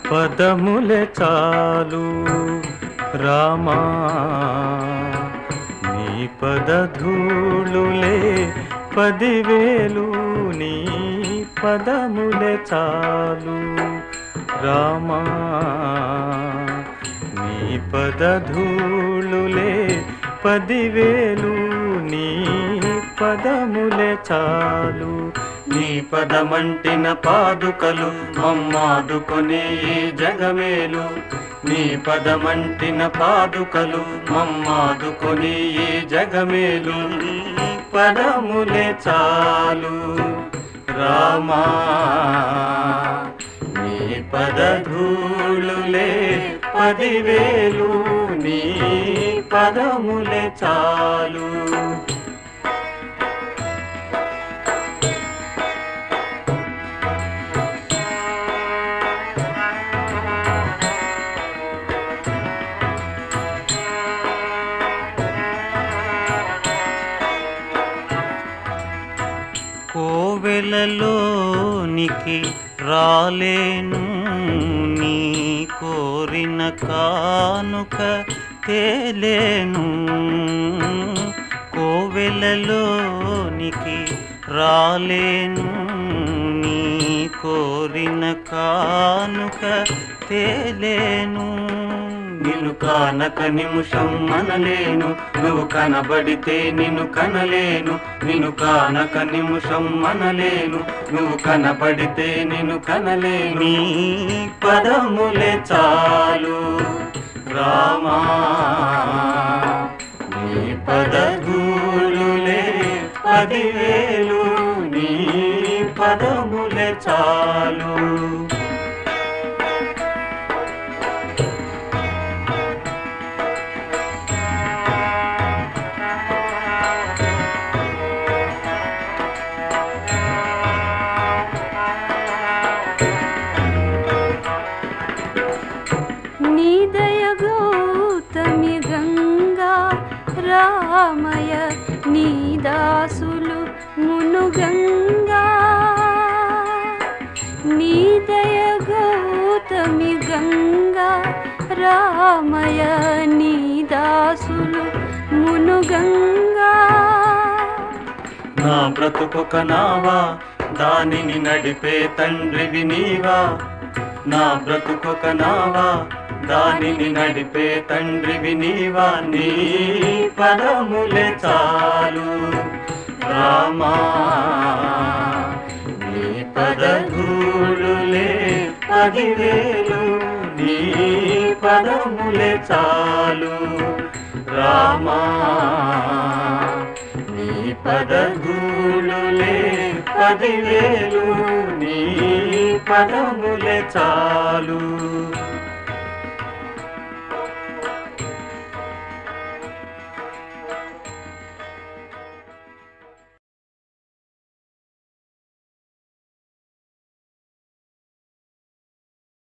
పదములే చాలు రామా నీ పదధూళులే పదివేలు నీ పదములే చాలు రామా నీ పదధూళులే పదివేలు నీ పదములే చాలు నీ పదమంటిన పాదుకలు మమ్మాదుకొని ఈ జగమేలు నీ పదమంటిన పాదుకలు మమ్మాదుకొని ఈ జగమేలు నీ పదములే చాలు రామా నీ పదధూళులే పదివేలు నీ పదములే చాలు కోవెలలోనికి రాలేను నీ కోరిన కానుక తేలేను కోవెలలోనికి రాలేను నీ కోరిన కానుక తేలేను నిన్ను కానక నిమిషం మనలేను నువ్వు కనబడితే నిన్ను కనలేను నిన్ను కానక నిమిషం మనలేను నువ్వు కనబడితే నిన్ను కనలేను నీ పదములే చాలు రామా నీ పదధూలులే పదివేలు నీ పదములే చాలు నీదయ గౌతమి గంగా రామయ నీదాసులు మునుగంగా నీదయ గౌతమి గంగా రామయ నీదాసులు మునుగంగా నా బ్రతుకొక నావా దానిని నడిపే తండ్రివి నీవా నా బ్రతుకొక నావా దానిని నడిపే తండ్రివి నీవా నీ పదములే చాలు రామా నీ పదధూళులే పదివేలు నీ పదములే చాలు రామా నీ పదధూళులే పదివేలు నీ పదములే చాలు